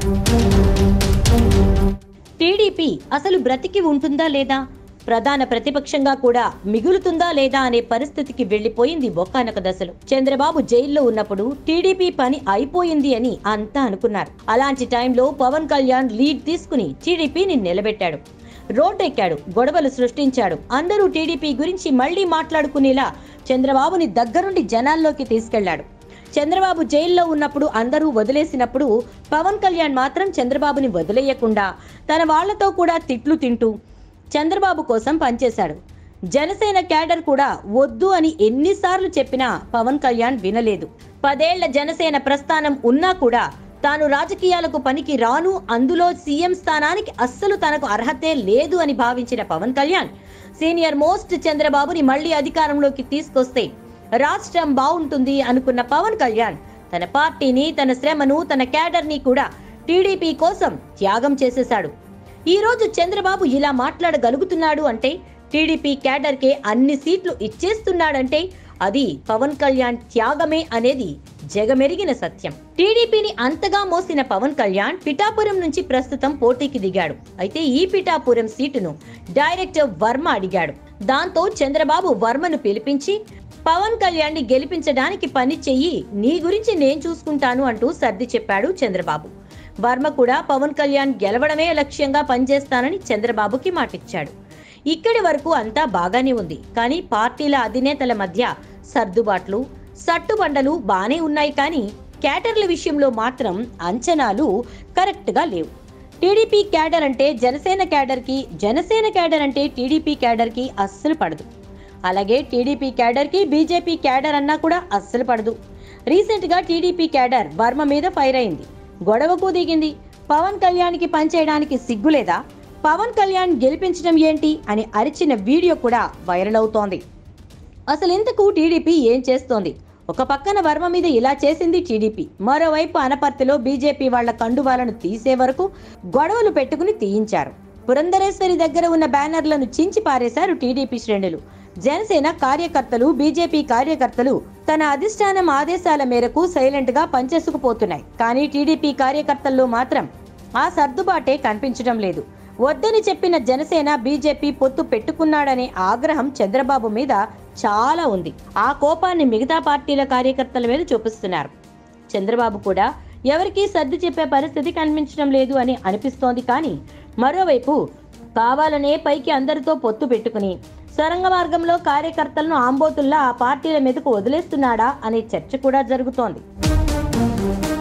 TDP అసలు బ్రతికి ఉంటుందా లేదా ప్రధాన ప్రతిపక్షంగా కూడా మిగులుతుందా లేదా అనే పరిస్థితికి వెళ్లిపోయింది ఒకానొక దశలో చంద్రబాబు జైల్లో ఉన్నప్పుడు టీడీపీ పని అయిపోయింది అని అంతా అనుకున్నారు అలాంటి టైంలో పవన్ కళ్యాణ్ లీడ్ తీసుకుని టీడీపీని నిలబెట్టాడు రోడ్డెక్కాడు గొడవలు సృష్టించాడు అందరూ టీడీపీ గురించి మళ్లీ మాట్లాడుకునేలా చంద్రబాబుని దగ్గరుండి జనాల్లోకి తీసుకెళ్లాడు చంద్రబాబు జైల్లో ఉన్నప్పుడు అందరూ వదిలేసినప్పుడు పవన్ కళ్యాణ్ మాత్రం చంద్రబాబుని వదిలేయకుండా తన వాళ్లతో కూడా తిట్లు తింటూ చంద్రబాబు కోసం పనిచేశాడు జనసేన క్యాడర్ కూడా వద్దు అని ఎన్నిసార్లు చెప్పినా పవన్ కళ్యాణ్ వినలేదు పదేళ్ల జనసేన ప్రస్థానం ఉన్నా కూడా తాను రాజకీయాలకు పనికి రాను అందులో సీఎం స్థానానికి అస్సలు తనకు అర్హతే లేదు అని భావించిన పవన్ కళ్యాణ్ సీనియర్ మోస్ట్ చంద్రబాబుని మళ్లీ అధికారంలోకి తీసుకొస్తే రాష్ట్రం బాగుంటుంది అనుకున్న పవన్ కళ్యాణ్ తన పార్టీని తన శ్రమను తన క్యాడర్ని కూడా టీడీపీ కోసం త్యాగం చేసేశాడు ఈ రోజు చంద్రబాబు ఇలా మాట్లాడగలుగుతున్నాడు అంటే టీడీపీ క్యాడర్కే అన్ని సీట్లు ఇచ్చేస్తున్నాడంటే అది పవన్ కళ్యాణ్ త్యాగమే అనేది జగమెరిగిన సత్యం టీడీపీని అంతగా మోసిన పవన్ కళ్యాణ్ పిఠాపురం నుంచి ప్రస్తుతం పోటీకి దిగాడు అయితే ఈ పిఠాపురం సీటును డైరెక్టర్ వర్మ అడిగాడు దాంతో చంద్రబాబు వర్మను పిలిపించి పవన్ కళ్యాణ్ ని గెలిపించడానికి పని చెయ్యి నీ గురించి నేను చూసుకుంటాను అంటూ సర్ది చెప్పాడు చంద్రబాబు వర్మ కూడా పవన్ కళ్యాణ్ గెలవడమే లక్ష్యంగా పనిచేస్తానని చంద్రబాబుకి మాటిచ్చాడు ఇక్కడి వరకు అంతా బాగానే ఉంది కానీ పార్టీల అధినేతల మధ్య సర్దుబాట్లు సట్టుబండలు బానే ఉన్నాయి కానీ క్యాటర్ల విషయంలో మాత్రం అంచనాలు కరెక్ట్గా లేవు టీడీపీ క్యాడర్ అంటే జనసేన క్యాడర్కి జనసేన క్యాడర్ అంటే టీడీపీ క్యాడర్కి అస్సలు పడదు అలాగే టీడీపీ క్యాడర్కి బీజేపీ క్యాడర్ అన్నా కూడా అస్సలు పడదు రీసెంట్గా టీడీపీ క్యాడర్ వర్మ మీద ఫైర్ అయింది గొడవకు దిగింది పవన్ కళ్యాణ్కి పనిచేయడానికి సిగ్గులేదా పవన్ కళ్యాణ్ గెలిపించడం ఏంటి అని అరిచిన వీడియో కూడా వైరల్ అవుతోంది అసలు ఇంతకు టీడీపీ ఏం చేస్తోంది ఒక పక్కన వర్మ మీద ఇలా చేసింది టీడీపీ మరోవైపు అనపర్తిలో బీజేపీ వాళ్ల కండువాలను తీసే వరకు గొడవలు పెట్టుకుని తీయించారు పురంధరేశ్వరి దగ్గర ఉన్న బ్యానర్లను చించి పారేశారు టీడీపీ శ్రేణులు జనసేన కార్యకర్తలు బీజేపీ కార్యకర్తలు తన అధిష్టానం ఆదేశాల మేరకు సైలెంట్ గా పనిచేసుకుపోతున్నాయి కానీ టీడీపీ కార్యకర్తల్లో మాత్రం ఆ సర్దుబాటే కనిపించడం లేదు వద్దని చెప్పిన జనసేన బీజేపీ పొత్తు పెట్టుకున్నాడనే ఆగ్రహం చంద్రబాబు మీద చాలా ఉంది ఆ కోపాన్ని మిగతా పార్టీల కార్యకర్తల మీద చూపిస్తున్నారు చంద్రబాబు కూడా ఎవరికీ సర్ది చెప్పే పరిస్థితి కనిపించడం లేదు అని అనిపిస్తోంది కానీ మరోవైపు కావాలనే పైకి అందరితో పొత్తు పెట్టుకుని సొరంగ మార్గంలో కార్యకర్తలను ఆంబోతుల్లా ఆ పార్టీల మీదకు వదిలేస్తున్నాడా అనే చర్చ కూడా జరుగుతోంది